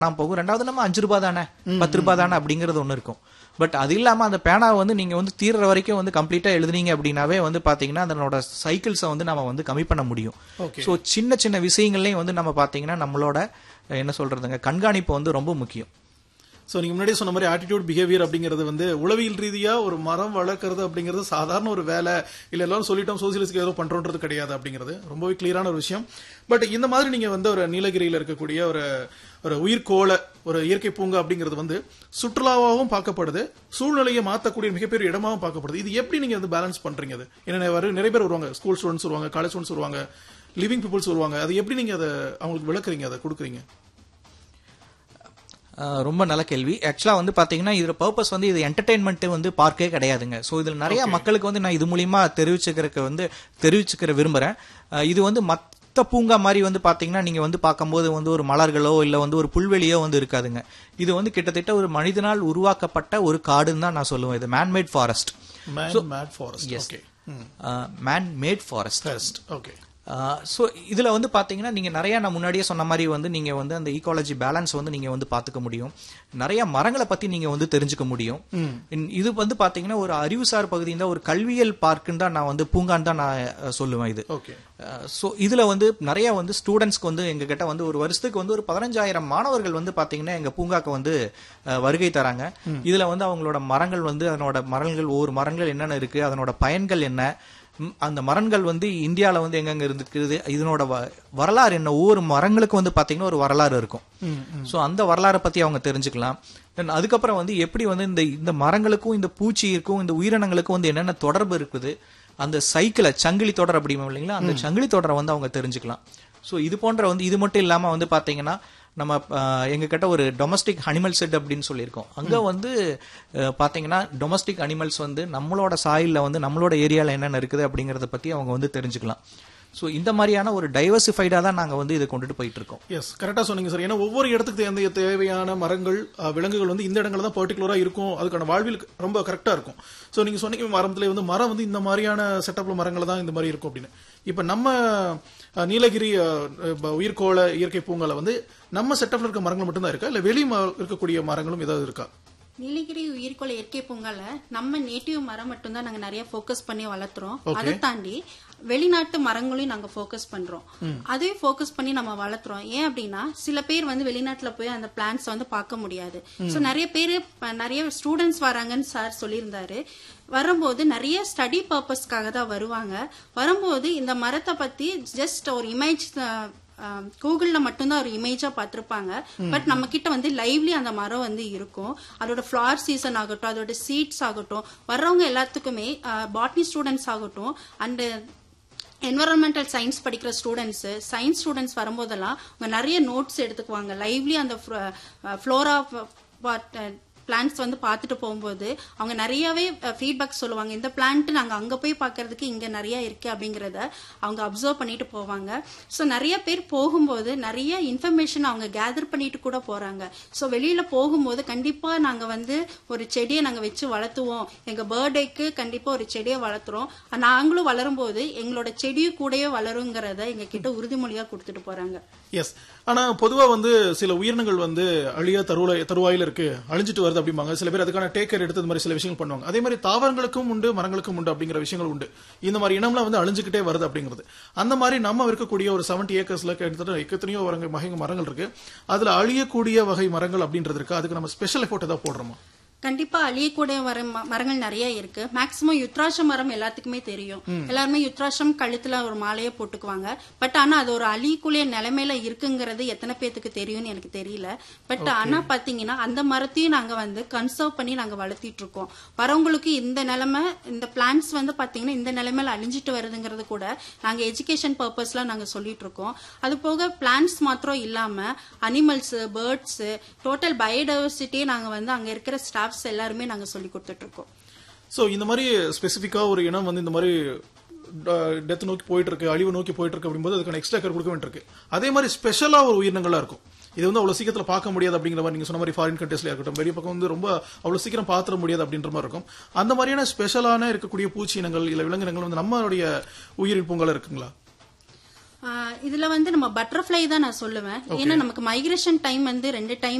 நான் போகும் ரெண்டாவது நம்ம அஞ்சு ரூபாய் தானே பத்து ரூபாய் தானே அப்படிங்கிறது ஒன்று இருக்கும் பட் அது இல்லாம அந்த பேனாவை வந்து நீங்க வந்து தீர்ற வரைக்கும் வந்து கம்ப்ளீட்டா எழுதுனீங்க அப்படின்னாவே வந்து பாத்தீங்கன்னா அதனோட சைக்கிள்ஸை வந்து நம்ம வந்து கம்மி பண்ண முடியும் Okay. ஸோ சின்ன சின்ன விஷயங்கள்லையும் வந்து நம்ம பாத்தீங்கன்னா நம்மளோட என்ன சொல்றதுங்க கண்காணிப்பு வந்து ரொம்ப முக்கியம் ஸோ நீங்க முன்னாடியே சொன்ன மாதிரி ஆட்டிடியூட் பிஹேவியர் அப்படிங்கிறது வந்து உளவியல் ரீதியா ஒரு மரம் வளர்க்கறது அப்படிங்கிறது சாதாரண ஒரு வேலை இல்ல எல்லாரும் சொல்லிட்டோம் சோசியலிஸ்ட்க்கு ஏதோ பண்றோன்றது கிடையாது அப்படிங்கிறது ரொம்பவே கிளியரான ஒரு விஷயம் பட் இந்த மாதிரி நீங்க வந்து ஒரு நீலகிரியில இருக்கக்கூடிய ஒரு ஒரு உயிர்கோள ஒரு இயற்கை பூங்கா அப்படிங்கிறது வந்து சுற்றுலாவாகவும் பார்க்கப்படுது சூழ்நிலையை மாற்றக்கூடிய மிகப்பெரிய இடமாவும் பார்க்கப்படுது இது எப்படி நீங்க வந்து பேலன்ஸ் பண்றீங்க அது ஏன்னா வர- நிறைய பேர் வருவாங்க ஸ்கூல் ஸ்டூடெண்ட்ஸ் வருவாங்க காலேஜ் ஸ்டூடெண்ட்ஸ் வருவாங்க லிவிங் பீப்புள்ஸ் வருவாங்க அது எப்படி நீங்க அதை அவங்களுக்கு விளக்குறீங்க அதை கொடுக்குறீங்க அஹ் ரொம்ப நல்ல கேள்வி ஆக்சுவலா வந்து பாத்தீங்கன்னா இதுல பர்பஸ் வந்து இது என்டர்டைன்மெண்ட் வந்து பார்க்கே கிடையாதுங்க ஸோ இதுல நிறைய மக்களுக்கு வந்து நான் இது மூலியமா தெரிவிச்சுக்கிறதுக்கு வந்து தெரிவிச்சுக்கிற விரும்புறேன் அஹ் இது வந்து மத்த பூங்கா மாதிரி வந்து பாத்தீங்கன்னா நீங்க வந்து பார்க்கும்போது வந்து ஒரு மலர்களோ இல்ல வந்து ஒரு புல்வெளியோ வந்து இருக்காதுங்க இது வந்து கிட்டத்தட்ட ஒரு மனிதனால் உருவாக்கப்பட்ட ஒரு காடுன்னு தான் நான் சொல்லுவேன் இது man made forest man made forest okay man made forest first okay so இதுல வந்து பாத்தீங்கன்னா நீங்க நிறைய நான் முன்னாடியே சொன்ன மாதிரி வந்து நீங்க வந்து அந்த ஈகாலஜி பேலன்ஸ் வந்து நீங்க வந்து பாத்துக்க முடியும் நிறைய மரங்களை பத்தி நீங்க வந்து தெரிஞ்சுக்க முடியும் இன்- இது வந்து பாத்தீங்கன்னா ஒரு அறிவுசார் பகுதி தான் ஒரு கல்வியல் பார்க்குன்னு தான் நான் வந்து பூங்கான்னு தான் நான் அஹ், சொல்லுவேன் இது ஓகே ஸோ இதுல வந்து நிறைய வந்து ஸ்டூடெண்ட்ஸ்க்கு வந்து எங்க கிட்ட வந்து ஒரு வருஷத்துக்கு வந்து ஒரு பதினஞ்சாயிரம் மாணவர்கள் வந்து பாத்தீங்கன்னா எங்க பூங்காக்கு வந்து அஹ், வருகை தராங்க இதுல வந்து அவங்களோட மரங்கள் வந்து அதனோட மரங்கள் ஒவ்வொரு மரங்கள் என்னென்ன இருக்கு அதனோட பயன்கள் என்ன ம், அந்த மரங்கள் வந்து இந்தியால வந்து எங்கெங்க இருக்குது இதனோட வ- வரலாறு என்ன ஒவ்வொரு மரங்களுக்கும் வந்து பாத்தீங்கன்னா ஒரு வரலாறு இருக்கும் ஸோ அந்த வரலாறை பத்தி அவங்க தெரிஞ்சுக்கலாம் Then அதுக்கப்புறம் வந்து எப்படி வந்து இந்த இந்த மரங்களுக்கும் இந்த பூச்சிக்கும் இந்த உயிரினங்களுக்கும் வந்து என்னென்ன தொடர்பு இருக்குது அந்த சைக்கிளை சங்கிலி தொடர் அப்படிமா இல்லைங்களா அந்த சங்கிலி தொடரை வந்து அவங்க தெரிஞ்சுக்கலாம் ஸோ இது போன்ற வந்து இது மட்டும் இல்லாம வந்து பாத்தீங்கன்னா நம்ம ஆஹ், எங்க கிட்ட ஒரு டொமஸ்டிக் அனிமல் செட் அப்படின்னு சொல்லியிருக்கோம் அங்க வந்து அஹ், பாத்தீங்கன்னா டொமஸ்டிக் அனிமல்ஸ் வந்து நம்மளோட சாயில்ல வந்து நம்மளோட ஏரியால என்னென்ன இருக்குது அப்படிங்கறத பத்தி அவங்க வந்து தெரிஞ்சுக்கலாம் ஸோ இந்த மாதிரியான ஒரு டைவர்சிஃபைடா தான் நாங்க வந்து இதை கொண்டுட்டு போயிட்டு இருக்கோம் எஸ் கரெக்டா சொன்னீங்க சார் ஏன்னா ஒவ்வொரு இடத்துக்கு தேவைய தேவையான மரங்கள் அஹ், விலங்குகள் வந்து இந்த இடங்கள்ல தான் பர்டிகுலரா இருக்கும் அதுக்கான வாழ்வில் ரொம்ப கரெக்டா இருக்கும் ஸோ நீங்க சொன்னீங்க மரத்துல வந்து மரம் வந்து இந்த மாதிரியான செட்டப்ல மரங்கள் தான் இந்த மாதிரி இருக்கும் அப்படின்னு இப்ப நம்ம அஹ், நீலகிரி அஹ், அஹ், உயிர்கோள இயற்கை பூங்கால வந்து நம்ம செட்டப்ல இருக்க மரங்கள் மட்டும்தான் இருக்கா இல்ல வெளி ம- இருக்கக்கூடிய மரங்களும் ஏதாவது இருக்கா நீலகிரி உயிர்கோள இயற்கை பூங்கால நம்ம நேட்டிவ் மரம் மட்டும்தான் நாங்க நிறைய ஃபோக்கஸ் பண்ணி வளர்த்துறோம் அதை தாண்டி வெளிநாட்டு மரங்களையும் நாங்க ஃபோக்கஸ் பண்றோம் அதையும் ஃபோக்கஸ் பண்ணி நம்ம வளர்த்துறோம் ஏன் அப்படின்னா சில பேர் வந்து வெளிநாட்டுல போய் அந்த பிளான்ஸ் வந்து பார்க்க முடியாது சோ நிறைய பேர் நிறைய ஸ்டூடெண்ட்ஸ் வராங்கன்னு சார் சொல்லியிருந்தாரு வரும்போது நிறைய ஸ்டடி பர்பஸ்க்காக தான் வருவாங்க வரும்போது இந்த மரத்தை பத்தி ஜஸ்ட் ஒரு இமேஜ் கூகுள்ல மட்டும்தான் ஒரு இமேஜா பார்த்திருப்பாங்க பட் நம்ம கிட்ட வந்து லைவ்லி அந்த மரம் வந்து இருக்கும் அதோட ஃபிளவர் சீசன் ஆகட்டும் அதோட சீட்ஸ் ஆகட்டும் வர்றவங்க எல்லாத்துக்குமே பாட்னி ஸ்டூடெண்ட்ஸ் ஆகட்டும் அண்ட் என்வரன்மெண்டல் சயின்ஸ் படிக்கிற ஸ்டூடெண்ட்ஸ் சயின்ஸ் ஸ்டூடெண்ட்ஸ் வரும்போதெல்லாம் அவங்க நிறைய நோட்ஸ் எடுத்துக்குவாங்க லைவ்லி அந்த ஃப்ளோரா பிளான்ஸ் வந்து பார்த்துட்டு போகும்போது அவங்க நிறையவே ஃபீட்பேக் சொல்லுவாங்க இந்த பிளான்ட் நாங்கள் அங்கே போய் பார்க்கறதுக்கு இங்கே நிறைய இருக்கு அப்படிங்கிறத அவங்க அப்சர்வ் பண்ணிட்டு போவாங்க ஸோ நிறைய பேர் போகும்போது நிறைய இன்ஃபர்மேஷன் அவங்க கேதர் பண்ணிட்டு கூட போறாங்க ஸோ வெளியில போகும்போது கண்டிப்பா நாங்க வந்து ஒரு செடியை நாங்க வச்சு வளர்த்துவோம் எங்க பர்த்டேக்கு கண்டிப்பா ஒரு செடியை வளர்த்துறோம் நாங்களும் வளரும் போது எங்களோட செடியும் கூடயே வளருங்கிறத எங்க கிட்ட உறுதிமொழியா கொடுத்துட்டு போறாங்க எஸ் ஆனா பொதுவா வந்து சில உயிரினங்கள் வந்து அழிய தருவாய் தருவாயில இருக்கு அழிஞ்சிட்டு வருது அப்படிம்பாங்க சில பேர் அதுக்கான டேக் கேர் எடுத்து இந்த மாதிரி சில விஷயங்கள் பண்ணுவாங்க அதே மாதிரி தாவரங்களுக்கும் உண்டு மரங்களுக்கும் உண்டு அப்படிங்கிற விஷயங்கள் உண்டு இந்த மாதிரி இனம்லாம் வந்து அழிஞ்சுக்கிட்டே வருது அப்படிங்கிறது அந்த மாதிரி நம்ம இருக்கக்கூடிய ஒரு செவன்டி ஏக்கர்ஸ்ல கிட்டத்தட்ட எத்தனையோ வகை வகை மரங்கள் இருக்கு அதுல அழியக்கூடிய வகை மரங்கள் அப்படின்றது இருக்கு அதுக்கு நம்ம ஸ்பெஷல் எஃபோர்ட் ஏதாவது போடுறோமா கண்டிப்பா அழியக்கூடிய வர ம- மரங்கள் நிறைய இருக்கு மேக்சிமம் யுத்ராட்ச மரம் எல்லாத்துக்குமே தெரியும் எல்லாருமே யுத்ராட்சம் கழுத்துல ஒரு மாலையை போட்டுக்குவாங்க பட் ஆனா அது ஒரு அழியக்கூடிய நிலைமையில இருக்குங்கிறது எத்தனை பேத்துக்கு தெரியும்னு எனக்கு தெரியல பட் ஆனா பாத்தீங்கன்னா அந்த மரத்தையும் நாங்க வந்து கன்சர்வ் பண்ணி நாங்க வளர்த்திட்டு இருக்கோம் வரவங்களுக்கு இந்த நிலைமை இந்த பிளான்ஸ் வந்து பாத்தீங்கன்னா இந்த நிலைமையில அழிஞ்சிட்டு வருதுங்கிறது கூட நாங்க எஜுகேஷன் பர்பஸ்ல நாங்க சொல்லிட்டு இருக்கோம் அது போக பிளான்ஸ் மாத்திரம் இல்லாம அனிமல்ஸ் பேர்ட்ஸ் டோட்டல் பயோடைவர்சிட்டியே நாங்க வந்து அங்க இருக்கிற ஸ்டாஃப்ஸ் எல்லாருமே நாங்க சொல்லி கொடுத்துட்டு இருக்கோம் சோ இந்த மாதிரி ஸ்பெசிஃபிக்கா ஒரு இனம் வந்து இந்த மாதிரி டெத் நோக்கி போயிட்டு இருக்கு அழிவு நோக்கி போயிட்டு இருக்கு அப்படிங்கும்போது அதுக்கான எக்ஸ்ட்ரா கேர் கொடுக்க வேண்டியிருக்கு அதே மாதிரி ஸ்பெஷலா ஒரு உயிரினங்களா இருக்கும் இது வந்து அவ்வளவு சீக்கிரத்துல பார்க்க முடியாது அப்படிங்கிற மாதிரி நீங்க சொன்ன மாதிரி ஃபாரின் கண்ட்ரீஸ்ல இருக்கட்டும் வெளிய பக்கம் வந்து ரொம்ப அவ்வளவு சீக்கிரம் பாத்திர முடியாது அப்படின்ற மாதிரி இருக்கும் அந்த மாதிரியான ஸ்பெஷலான இருக்கக்கூடிய பூச்சி இனங்கள் இல்ல விலங்கினங்கள் வந்து நம்மளுடைய உயிரின் பூங்கால இருக்குங்களா ஆஹ் இதுல வந்து நம்ம பட்டர்ஃப்ளை தான் நான் சொல்லுவேன் ஏன்னா நமக்கு மைக்ரேஷன் டைம் வந்து ரெண்டு டைம்